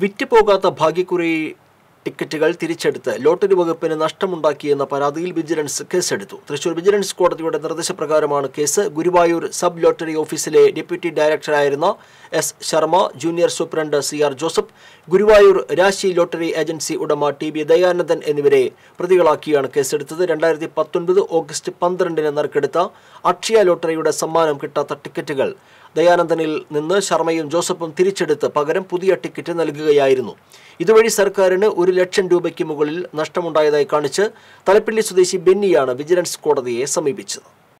വിറ്റുപോകാത്ത ഭാഗ്യക്കുറി ടിക്കറ്റുകൾ തിരിച്ചെടുത്ത് ലോട്ടറി വകുപ്പിന് നഷ്ടമുണ്ടാക്കിയെന്ന പരാതിയിൽ വിജിലൻസ് കേസെടുത്തു തൃശൂർ വിജിലൻസ് കോടതിയുടെ നിർദ്ദേശപ്രകാരമാണ് കേസ് ഗുരുവായൂർ സബ് ലോട്ടറി ഓഫീസിലെ ഡെപ്യൂട്ടി ഡയറക്ടറായിരുന്ന S Sharma junior superintendent C R Joseph Guruvayur Rashi lottery agency ഉടമ ടി ബി ദയാനന്ദൻ എന്നിവരെ പ്രതികളാക്കിയാണ് കേസെടുത്തത് രണ്ടായിരത്തി പത്തൊൻപത് ഓഗസ്റ്റ് പന്ത്രണ്ടിന് നറുക്കെടുത്ത അക്ഷയ ലോട്ടറിയുടെ സമ്മാനം കിട്ടാത്ത ടിക്കറ്റുകൾ ദയാനന്ദനിൽ നിന്ന് ശർമ്മയും ജോസഫും തിരിച്ചെടുത്ത് പകരം പുതിയ ടിക്കറ്റ് നൽകുകയായിരുന്നു ഇതുവഴി സർക്കാരിന് ഒരു ലക്ഷം രൂപയ്ക്ക് മുകളിൽ നഷ്ടമുണ്ടായതായി കാണിച്ച് തലപ്പിള്ളി സ്വദേശി ബെന്നിയാണ് വിജിലൻസ് കോടതിയെ സമീപിച്ചത്